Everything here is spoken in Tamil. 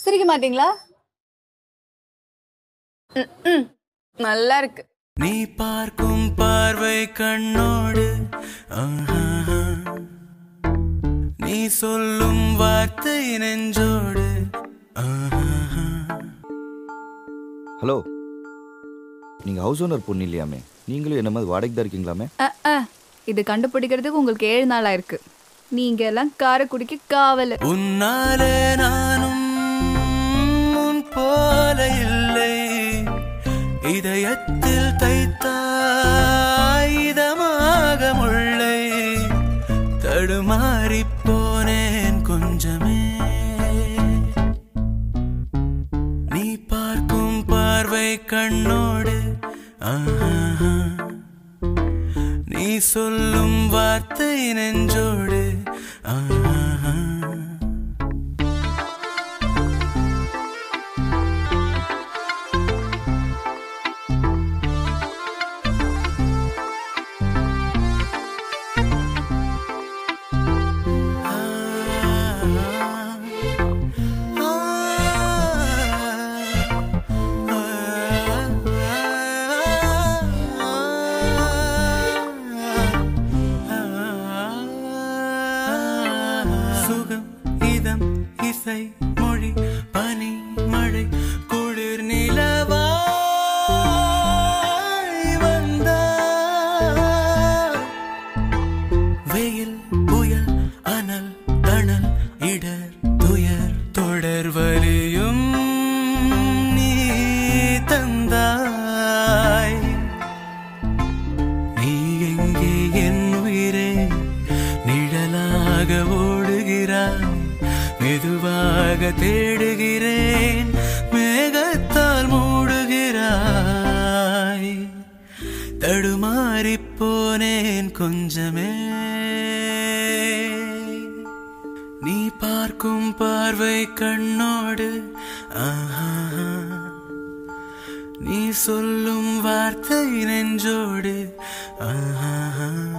சிரிக்க மாட்டீங்களா ம், ம். நல்லா இருக்கு நீ பார்க்கும் பார்வை கண்ணோடு ஆஹா. நீ சொல்லும் வார்த்தை நெஞ்சோடு ஆஹா. ஹலோ நீங்கள் ஹவுஸ் ஓனர் பொண்ணு இல்லையாமே நீங்களும் என்ன மாதிரி வாடகைக்கு தான் இருக்கீங்களாமே அ, அ. இது கண்டுபிடிக்கிறதுக்கு உங்களுக்கு ஏழு நாள் ஆயிருக்கு நீங்க எல்லாம் காரைக்குடிக்கு காவல் உன்னாலே நானும் உன் போல இல்லை இதயத்தில் தைத்தாய் இதமாக முள்ளை தடுமாறிப் போனேன் கொஞ்சமே நீ பார்க்கும் பார்வை கண்ணோடு ஆஹா. நீ சொல்லும் வார்த்தை நெஞ்சோடு ஆஹா. சுகம் இதம் இசை மொழி பனி மழை குளிர் நிலவாய் வந்தாய் வெயில் புயல் அனல் தணல் இடர் துயர் தொடர் வலியும் நீ தந்தாய் நீ எங்கே என் உயிரே நிழலாக ஓடுகிறாய் மெதுவாக தேடுகிறேன் மேகத்தால் மூடுகிறாய் தடுமாறிப் போனேன் கொஞ்சமே நீ பார்க்கும் பார்வை கண்ணோடு ஆஹா நீ சொல்லும் வார்த்தை நெஞ்சோடு ஆஹா